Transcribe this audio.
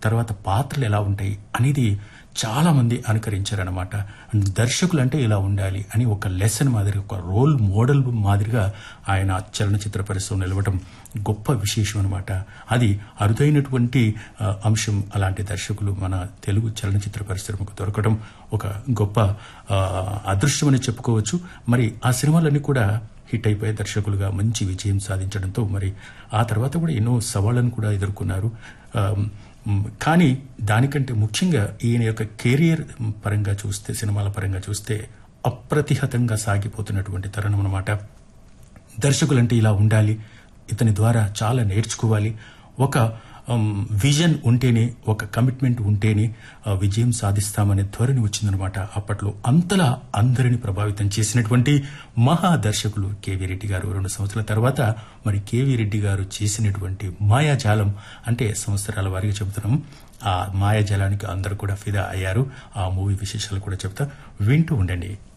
తర్వాత పాత్రలు ఎలా ఉంటాయి అనేది చాలా మంది అనుకరించారనమాట దర్శకులు అంటే ఇలా ఉండాలి అని ఒక లెసన్ మాదిరి ఒక రోల్ మోడల్ మాదిరిగా ఆయన చలనచిత్ర పరిశ్రమ నిలవటం గొప్ప విశేషం అనమాట అది అరుదైనటువంటి ఆ, అంశం అలాంటి దర్శకులు మన తెలుగు చలనచిత్ర పరిశ్రమకు దొరకడం ఒక గొప్ప ఆ, అదృష్టమని చెప్పుకోవచ్చు మరి ఆ సినిమాలన్నీ కూడా హిట్ అయిపోయే దర్శకులుగా మంచి విజయం సాధించడంతో మరి ఆ తర్వాత కూడా ఎన్నో సవాళ్లను కూడా ఎదుర్కొన్నారు ఆ, మ్, కానీ దానికంటే ముఖ్యంగా ఈయన యొక్క కెరియర్ పరంగా చూస్తే సినిమాల పరంగా చూస్తే అప్రతిహతంగా సాగిపోతున్నటువంటి తరుణం అనమాట దర్శకులంటే ఇలా ఉండాలి ఇతని ద్వారా చాలా నేర్చుకోవాలి ఒక ఉమ్, విజన్ ఉంటేనే ఒక కమిట్మెంట్ ఉంటేనే ఆ, విజయం సాధిస్తామనే ధోరణి వచ్చిందనమాట అప్పట్లో అంతలా అందరిని ప్రభావితం చేసినటువంటి మహా దర్శకులు కేవీ రెడ్డి గారు రెండు సంవత్సరాల తర్వాత మరి కేవీ రెడ్డి గారు చేసినటువంటి మాయాజాలం అంటే సంవత్సరాల వారిగా చెబుతున్నాం ఆ మాయాజాలానికి అందరూ కూడా ఫిదా అయ్యారు ఆ మూవీ విశేషాలు కూడా చెప్తా వింటూ ఉండండి